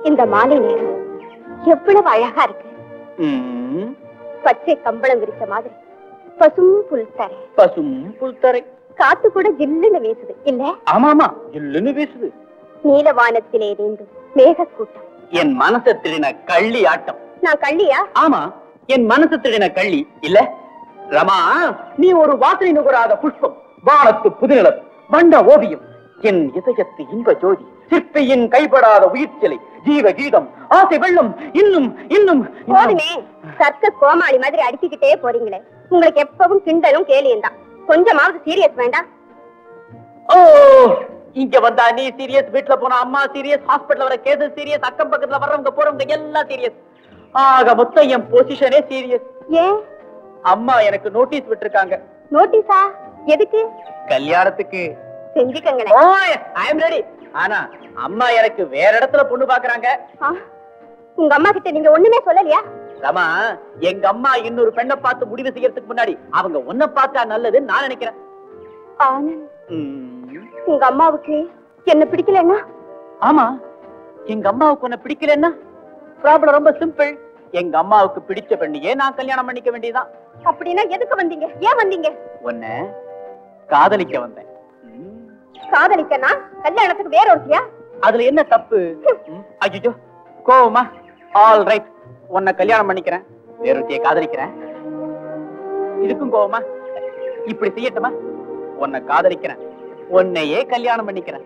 இந்த மாலை நேரம் எவ்வளவு அழகா இருக்கு ம், பச்சை கம்பளம் விரிச்ச மாதிரி பசும் புல் தரை பசும் புல்தரை காத்து கூட ஜில்லுன்னு வீசுது இல்ல ஆமாமா இல்லுன்னு வீசுது நீலவானத்திலே நீண்டும் மேக கூட்டம் என் மனசை திருடின கள்ளி ஆட்டம் நான் கள்ளியா ஆமா என் மனசு திருடின கள்ளி இல்ல ரமா நீ ஒரு வாசனை நுகராத புஷ்பம் வானத்து புதுநிலம் வண்ட ஓவியம் என் இதயத்து இன்ப ஜோதி சிற்பியின் கைப்படாத உயிர் சிலை ஜீவ கீதம் ஆசை வெள்ளம் இன்னும் இன்னும் போதுமே சர்க்க கோமாளி மாதிரி அடிச்சுக்கிட்டே போறீங்களே உங்களுக்கு எப்பவும் கிண்டலும் கேலியும் தான் கொஞ்சமாவது சீரியஸ் வேண்டாம் ஓ இங்க வந்தா நீ சீரியஸ் வீட்ல போனா அம்மா சீரியஸ் ஹாஸ்பிடல்ல வர கேஸ் சீரியஸ் அக்கம் பக்கத்துல வர்றவங்க போறவங்க எல்லாம் சீரியஸ் ஆக மொத்தம் என் பொசிஷனே சீரியஸ் ஏன் அம்மா எனக்கு நோட்டீஸ் விட்டிருக்காங்க நோட்டீஸா எதுக்கு கல்யாணத்துக்கு செஞ்சுக்கங்களேன் ஓ ஐ அம் ரெடி ஆனா அம்மா எனக்கு வேற இடத்துல பொண்ணு பாக்குறாங்க ஆ, உங்க அம்மா கிட்ட நீங்க ஒண்ணுமே சொல்லலையா ரமா எங்க அம்மா இன்னொரு பெண்ணை பார்த்து முடிவு செய்யறதுக்கு முன்னாடி அவங்க உன்னை பார்த்தா நல்லதுன்னு நான் நினைக்கிறேன் ஆனந்த் ம், உங்க அம்மாவுக்கு என்ன பிடிக்கலன்னா ஆமா எங்க அம்மாவுக்கு உன்னை பிடிக்கலன்னா ப்ராப்ளம் ரொம்ப சிம்பிள் எங்க அம்மாவுக்கு பிடிச்ச பெண்ணையே நான் கல்யாணம் பண்ணிக்க வேண்டியதுதான் அப்படின்னா எதுக்கு வந்தீங்க ஏன் வந்தீங்க உன்னை காதலிக்க வந்தேன் ம், காதலிக்கனா கல்யாணத்துக்கு வேற ஒருத்தியா அதுல என்ன தப்பு ஐயோ கோவமா ஆல் ரைட் உன்னை கல்யாணம் பண்ணிக்கிறேன் வேறொருத்திய காதலிக்கிறேன் இதுக்கும் கோவமா இப்படி செய்யட்டுமா உன்னை காதலிக்கிறேன் உன்னையே கல்யாணம் பண்ணிக்கிறேன்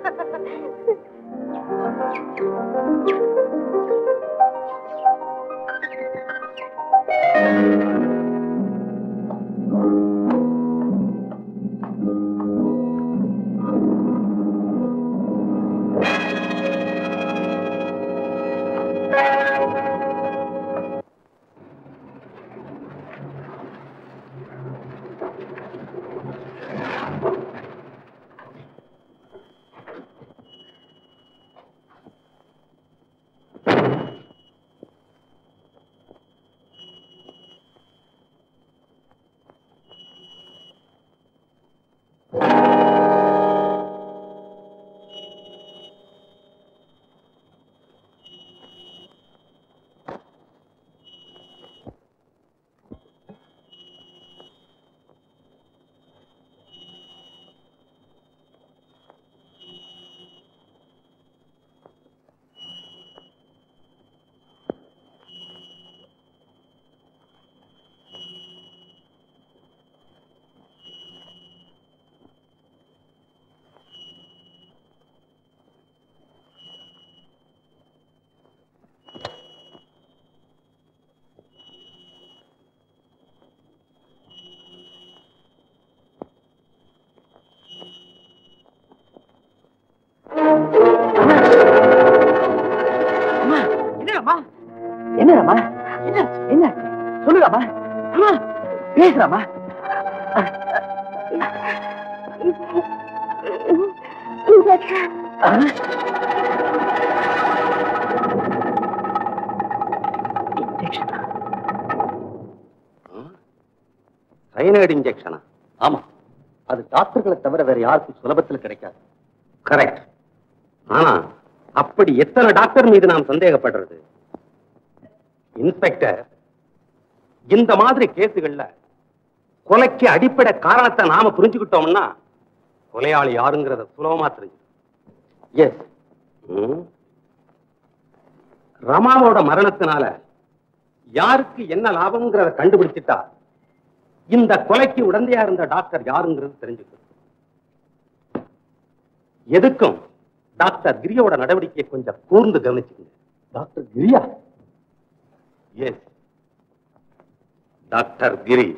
என்னம்மா என்னம்மா என்ன என்ன சொல்லுங்கம்மா அம்மா பேசுறம்மா சைனைடு இன்ஜெக்ஷனா ஆமா அது டாக்டர்களை தவிர வேற யாருக்கும் சுலபத்தில் கிடைக்காது கரெக்ட் ஆனா அப்படி எத்தனை டாக்டர் மீது நாம் சந்தேகப்படுறது இன்ஸ்பெக்டர் இந்த மாதிரி கேஸுகள்ல கொலைக்கு அடிப்படை காரணத்தை நாம புரிஞ்சுக்கிட்டோம்னா கொலையாளி யாருங்கிறத சுலபமா தெரிஞ்சு எஸ் ரமாவோட மரணத்தினால யாருக்கு என்ன லாபம்ங்கிறத கண்டுபிடிச்சிட்டா இந்த கொலைக்கு உடந்தையா இருந்த டாக்டர் யாருங்கிறது தெரிஞ்சுக்கணும் எதுக்கும் டாக்டர் கிரியோட நடவடிக்கையை கொஞ்சம் கூர்ந்து கவனிச்சுக்கங்க டாக்டர் கிரியா எஸ் டாக்டர் கிரி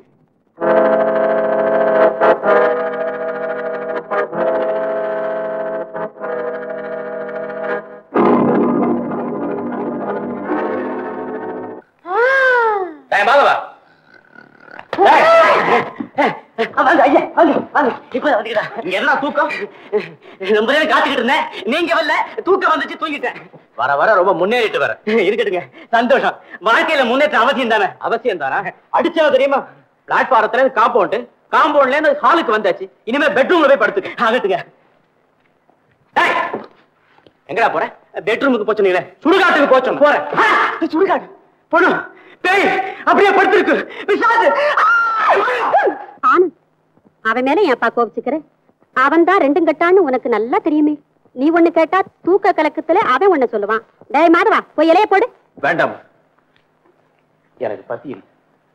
மாதவா வாங்க ஐயா வாங்க வாங்க இப்ப வந்துக்கிட்டா இங்க என்ன தூக்கம் ரொம்ப நேரம் காத்துக்கிட்டு இருந்தேன் நீங்க வரல தூக்கம் வந்துச்சு தூங்கிட்டேன் வர வர ரொம்ப முன்னேறிட்டு வர இருக்கட்டுங்க சந்தோஷம் வாழ்க்கையில முன்னேற்றம் அவசியம் தானே அவசியம் தானே அடிச்சவ தெரியுமா பிளாட்பாரத்துல இருந்து காம்பவுண்ட் காம்பவுண்ட்ல இருந்து ஹாலுக்கு வந்தாச்சு இனிமே பெட்ரூம்ல போய் படுத்துக்க ஆகட்டுங்க டேய், எங்கடா போற பெட்ரூமுக்கு போச்சுனீங்களே சுடுகாட்டுக்கு போச்சோம் போறேன் ஆ, சுடுகாடு பொண்ணு பேய் அப்படியே படுத்திருக்கு பிசாசு ஆனந்த் அவன் மேல ஏன்ப்பா கோபிச்சுக்கிற அவன் தான் ரெண்டும் கட்டான்னு உனக்கு நல்லா தெரியுமே நீ ஒண்ணு கேட்டா தூக்க கலக்கத்துல அவன் ஒண்ணு சொல்லுவான் டேய் மாதவா போய் இலைய போடு வேண்டாம் எனக்கு பசி இல்லை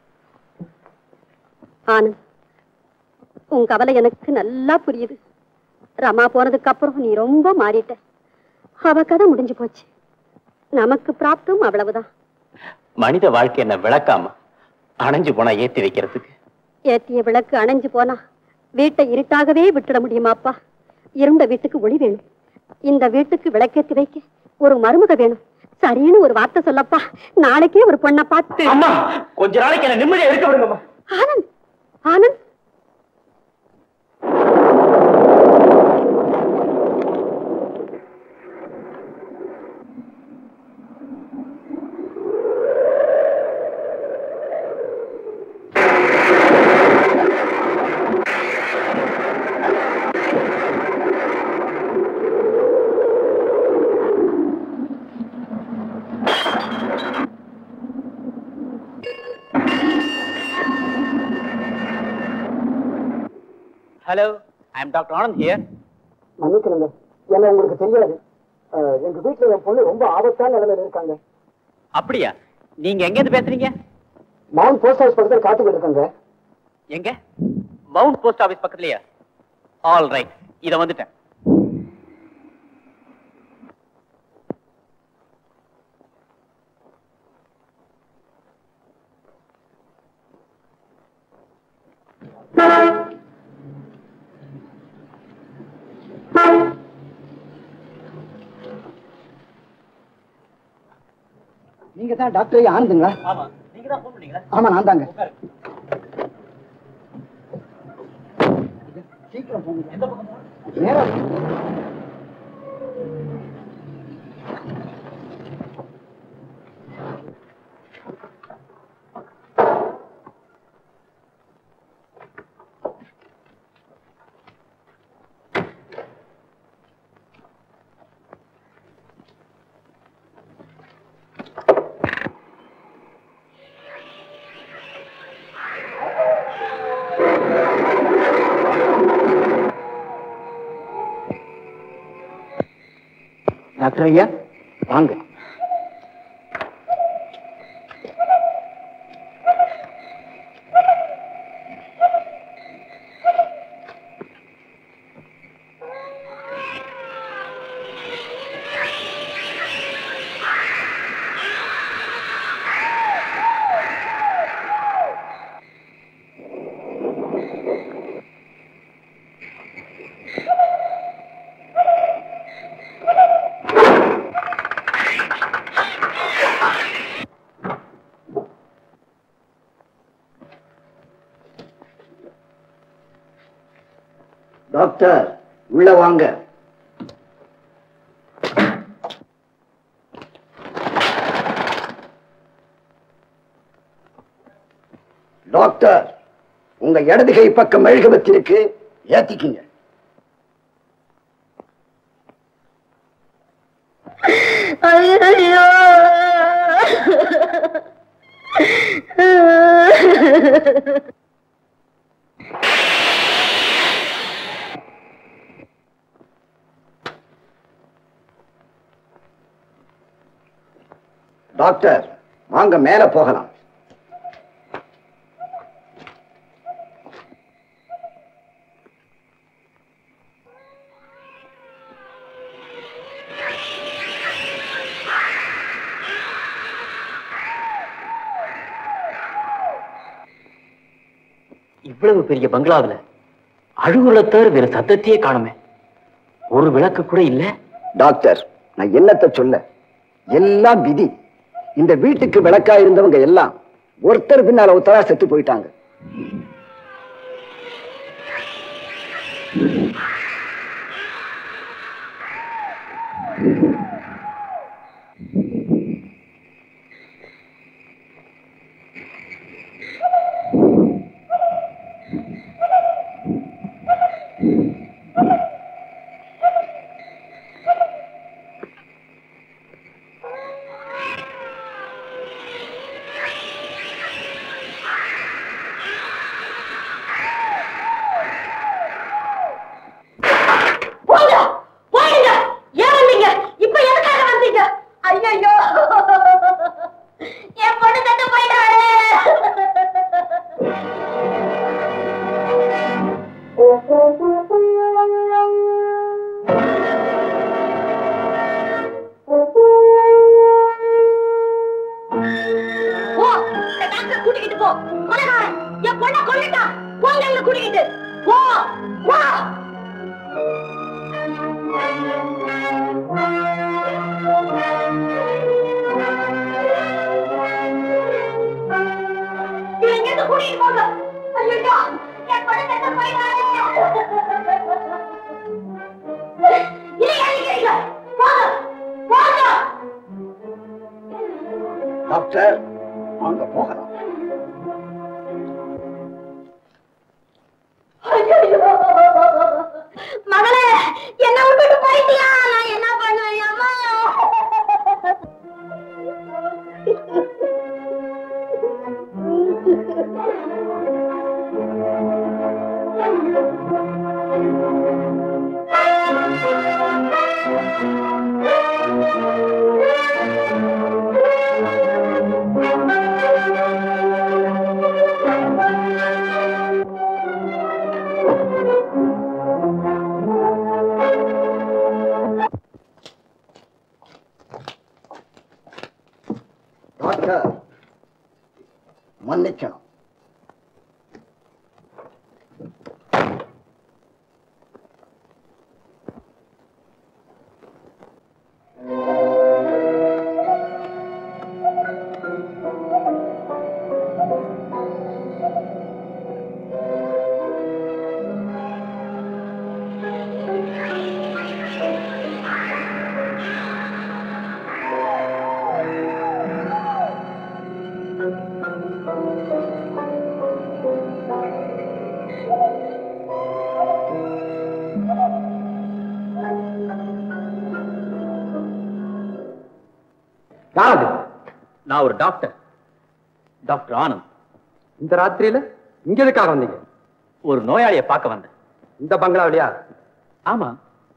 ஆனந்த் உன் கவலை எனக்கு நல்லா புரியுது ரமா போனதுக்கு அப்புறம் நீ ரொம்ப மாறிட்ட அவ கதை முடிஞ்சு போச்சு நமக்கு பிராப்தம் அவ்வளவுதான் மனித வாழ்க்கை என்ன விளக்காம அணைஞ்சு போனா ஏத்தி வைக்கிறதுக்கு ஏத்திய விளக்கு அணைஞ்சு போனா வீட்டை இருட்டாகவே விட்டுட முடியுமாப்பா இருண்ட வீட்டுக்கு ஒளி வேணும் இந்த வீட்டுக்கு விளக்கேத்தி வைக்க ஒரு மருமக வேணும் சரின்னு ஒரு வார்த்தை சொல்லப்பா நாளைக்கே ஒரு பொண்ணை பார்த்து அம்மா கொஞ்ச நாளைக்கு என்ன நிம்மதியா இருக்க விடுங்கம்மா Anand Anand hello I am doctor Anand here மன்னிக்கிறேங்க ஏன்னா உங்களுக்கு தெரியாது அஹ், எங்க வீட்டுல என் பொண்ணு ரொம்ப ஆபத்தான நிலைமையில இருக்காங்க அப்படியா நீங்க எங்க இருந்து பேசுறீங்க மவுண்ட் போஸ்ட் ஹவுஸ் பக்கத்துல காத்துக்கிட்டு இருக்காங்க எங்க மவுண்ட் போஸ்ட் ஆபீஸ் பக்கத்துலயா ஆல் ரைட் இத வந்துட்டேன் நீங்க தான் டாக்டர் ஆனந்துங்களா ஆமா நீங்க தான் ஃபோன் பண்ணீங்களா ஆமா நான் தாங்க சீக்கிரம் போங்க நேரா டாக்டர் ஐயா வாங்க டாக்டர் உள்ள வாங்க டாக்டர் உங்க இடது கை பக்கம் மெழுகுவத்திற்கு ஏத்திக்குங்க டாக்டர் வாங்க மேல போகலாம் இவ்வளவு பெரிய பங்களாவுல அழுகுல தவிர வேற சத்தத்தையே காணுமே ஒரு விளக்கு கூட இல்ல டாக்டர் நான் என்னத்த சொல்ல எல்லாம் விதி இந்த வீட்டுக்கு விளக்கா இருந்தவங்க எல்லாம் ஒருத்தர் பின்னால ஒருத்தரா செத்து போயிட்டாங்க கொலைகாரன் என் பொண்ணை கொல்லிட்டான் போங்க இங்க கூட்டிக்கிட்டு போ போ இவன் இங்கிருந்து கூட்டிட்டு போங்க ஐயோ என் பொண்ணை செத்து போயிட்டாரே இதை ஏறிக்கிறீங்க போங்க போங்க டாக்டர் வாங்க போகலாம் ஐயையோ! மகளே என்ன விட்டுட்டு போயிட்டியா நான் என்ன பண்ணுவேன் அம்மா டாக்டர் மன்னிக்கணும் யாரது நான் ஒரு டாக்டர் டாக்டர் ஆனந்த் இந்த ராத்திரியில இங்க எதுக்காக வந்தீங்க ஒரு நோயாளியை பார்க்க வந்தேன் இந்த பங்களாவிலையா ஆமா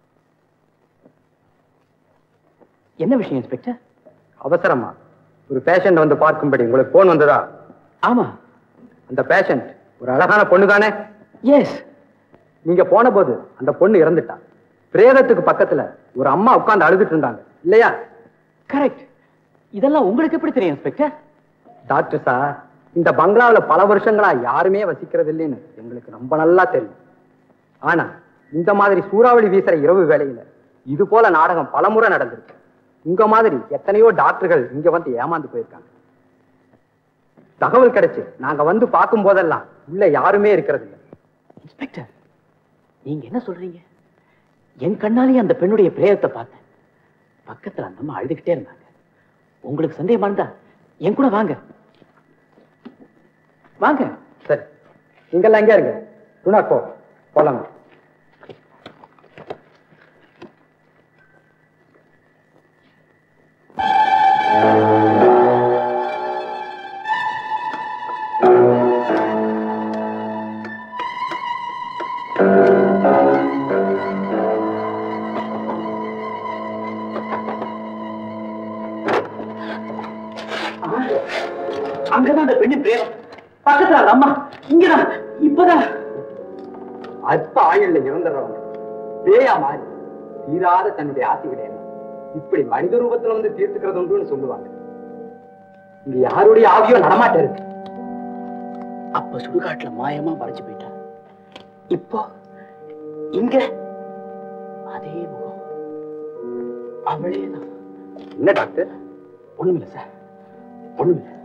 என்ன விஷயம் இன்ஸ்பெக்டர் அவசரமா ஒரு பேஷண்ட் வந்து பார்க்கும்படி உங்களுக்கு போன் வந்ததா ஆமா அந்த பேஷண்ட் ஒரு அழகான பொண்ணு தானே எஸ் நீங்க போன போது அந்த பொண்ணு இறந்துட்டா பிரேதத்துக்கு பக்கத்துல ஒரு அம்மா உட்கார்ந்து அழுதுட்டு இருந்தாங்க இல்லையா கரெக்ட் இதெல்லாம் உங்களுக்கு எப்படி தெரியும் இன்ஸ்பெக்டர் டாக்டர் சார் இந்த பங்களாவுல பல வருஷங்களா யாருமே வசிக்கிறது இல்லைன்னு எங்களுக்கு ரொம்ப நல்லா தெரியும் ஆனா இந்த மாதிரி சூறாவளி வீசுற இரவு வேளையில இது போல நாடகம் பலமுறை நடந்திருக்கு உங்க மாதிரி எத்தனையோ டாக்டர்கள் இங்க வந்து ஏமாந்து போயிருக்காங்க தகவல் கிடைச்சு நாங்க வந்து பார்க்கும் போதெல்லாம் உள்ள யாருமே இருக்கிறது இல்லை இன்ஸ்பெக்டர் நீங்க என்ன சொல்றீங்க என் கண்ணாலேயே அந்த பெண்ணுடைய பிரேதத்தை பார்த்தேன் பக்கத்துல அந்த அம்மா அழுதுகிட்டே இருந்தாங்க உங்களுக்கு சந்தேகமா இருந்தா என் கூட வாங்க வாங்க சரி நீங்கெல்லாம் எங்க இருங்க டுனா போ போலாங்க அங்கதான் அந்த பெண்ணு பிரேதம் பக்கத்துல அந்த அம்மா இங்கதான் இப்பதான் அற்ப ஆயுள்ல இறந்துடுறவங்க பேயா மாறி தீராத தன்னுடைய ஆசைகளை எல்லாம் இப்படி மனித ரூபத்துல வந்து தீர்த்துக்கிறது உண்டுன்னு சொல்லுவாங்க இங்க யாருடைய ஆவியோ நடமாட்ட இருக்கு அப்ப சுடுகாட்டுல மாயமா மறைஞ்சு போயிட்டா இப்போ இங்க அதே முகம் அவளே தான் என்ன டாக்டர் ஒண்ணுமில்ல சார் ஒண்ணுமில்ல